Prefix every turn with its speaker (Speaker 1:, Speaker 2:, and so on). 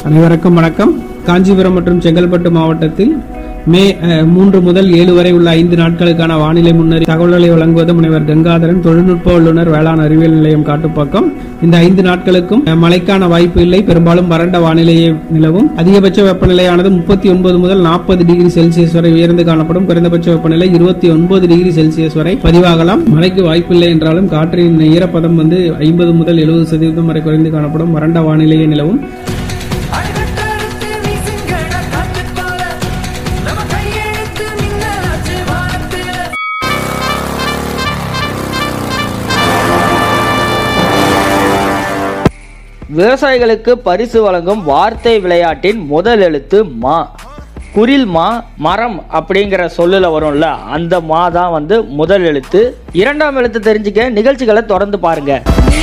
Speaker 1: அனைவருக்கும் வணக்கம் காஞ்சிபுரம் மற்றும் செங்கல்பட்டு மாவட்டத்தில் மே அஹ், மூன்று முதல் ஏழு வரை உள்ள ஐந்து நாட்களுக்கான வானிலை முன்னறி தகவல்களை வழங்குவது முனைவர் கங்காதரன் தொழில்நுட்ப வல்லுநர் வேளாண் அறிவியல் நிலையம் காட்டுப்பாக்கம் இந்த ஐந்து நாட்களுக்கும் அஹ், மழைக்கான வாய்ப்பு இல்லை பெரும்பாலும் வறண்ட வானிலையே நிலவும் அதிகபட்ச வெப்பநிலையானது முப்பத்தி ஒன்பது முதல் நாற்பது டிகிரி செல்சியஸ் வரை உயர்ந்து காணப்படும் குறைந்தபட்ச வெப்பநிலை இருபத்தி ஒன்பது டிகிரி செல்சியஸ் வரை பதிவாகலாம் மழைக்கு வாய்ப்பில்லை என்றாலும் காற்றின் ஈரப்பதம் வந்து ஐம்பது முதல் எழுபது சதவீதம் வரை குறைந்து காணப்படும் வறண்ட வானிலையே நிலவும்
Speaker 2: அடிவட்டெடுத்து வீசுங்கட காற்றுப் போல, நம்ம கையெழுத்து மின்னலாச்சு வானத்தில.
Speaker 3: விவசாயிகளுக்கு பரிசு வழங்கும் வார்த்தை விளையாட்டின் முதல் எழுத்து மா குரில் மா மரம் அப்படிங்கிற சொல்லுல வரும்ல அந்த மா தான் வந்து முதல் எழுத்து இரண்டாம் எழுத்து தெரிஞ்சுக்க நிகழ்ச்சிகளை தொடர்ந்து பாருங்க